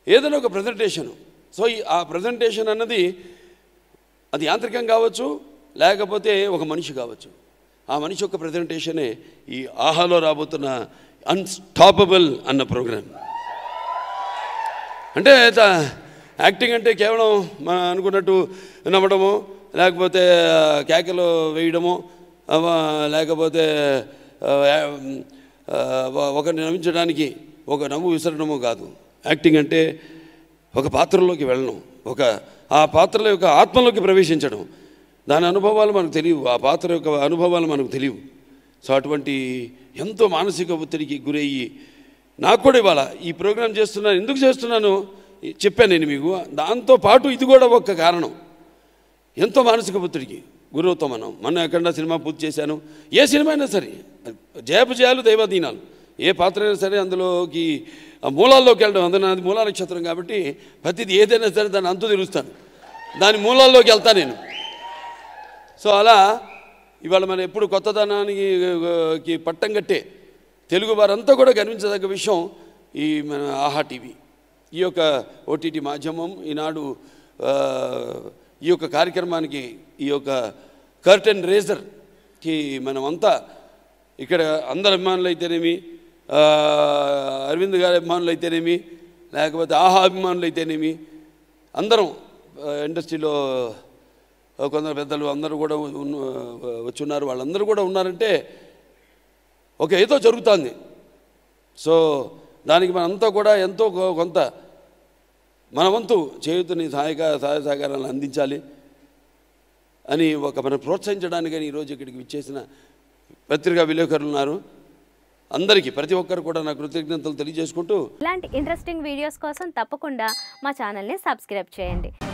ఏదైనా ఒక presentation so ఈ ఆ ప్రజెంటేషన్ అన్నది అది యాంత్రికం కావచ్చు లేకపోతే ఒక మనిషి కావచ్చు ఆ మనిషి యొక్క ప్రజెంటేషనే ఈ ఆహాలో రాబోతున్న అన్స్టాపబుల్ అన్న ప్రోగ్రాం అంటే త- యాక్టింగ్ అంటే కేవలం మనం అనుకున్నట్టు నవ్వడము లేకపోతే ఆ, కేకలు వేయడము అవ- లేకపోతే ఆ, ఆ, ఒక- ఒకరిని నవ్వించడానికి ఒక నవ్వు విసరడము కాదు యాక్టింగ్ అంటే ఒక పాత్రలోకి వెళ్ళడం ఒక ఆ పాత్రల యొక్క ఆత్మలోకి ప్రవేశించడం దాని అనుభవాలు మనకు తెలియవు ఆ పాత్ర యొక్క అనుభవాలు మనకు తెలియవు సో అటువంటి ఎంతో మానసిక ఒత్తిడికి గురయ్యి నాకు కూడా ఇవాళ ఈ ప్రోగ్రాం చేస్తున్నాను ఎందుకు చేస్తున్నాను చెప్పాను నేను మీకు దాంతో పాటు ఇది కూడా ఒక కారణం ఎంతో మానసిక ఒత్తిడికి గురవుతాం మనం మొన్న ఎక్కడ సినిమా పూర్తి చేశాను ఏ సినిమా అయినా సరే జయాపజయాలు దైవాధీనాలు ఏ పాత్ర అయినా సరే అందులోకి ఆ మూలాల్లోకి వెళ్ళడం అందులో నాది మూలా నక్షత్రం కాబట్టి ప్రతిది ఏదైనా సరే దాన్ని అంతు తెలుస్తాను దాని మూలాల్లోకి వెళ్తా నేను సో అలా ఇవాళ మనం ఎప్పుడు కొత్తదనానికి కి పట్టం కట్టే తెలుగు వారంతా కూడా గర్వించదగ్గ విషయం ఈ మన ఆహా టీవీ ఈ యొక్క ఓటీటీ మాధ్యమం ఈనాడు ఆ, ఈ యొక్క కార్యక్రమానికి ఈ యొక్క కర్టెన్ రేజర్కి మనమంతా ఇక్కడ అందరు అభిమానులు అయితేనేమి ఆ, అరవింద్ గారి అభిమానులు అయితేనేమి లేకపోతే ఆహా అభిమానులు అయితేనేమి అందరం ఆ, ఇండస్ట్రీలో ఆ, కొందరు పెద్దలు అందరూ కూడా ఉన్న- వచ్చి ఉన్నారు వాళ్ళందరూ కూడా ఉన్నారంటే ఒక ఏదో జరుగుతుంది సో దానికి మనంతా కూడా ఎంతో కొ- కొంత మన వంతు చేయుతుని సహాయక సహాయ సహకారాలను అందించాలి అని ఒక మనం ప్రోత్సహించడానికని ఈరోజు ఇక్కడికి విచ్చేసిన పత్రికా విలేకరులు ఉన్నారు అందరికీ ప్రతి ఒక్కరు కూడా నా కృతజ్ఞతలు తెలియజేసుకుంటూ ఇలాంటి ఇంట్రెస్టింగ్ వీడియోస్ కోసం తప్పకుండా మా ఛానల్ని సబ్స్క్రైబ్ చేయండి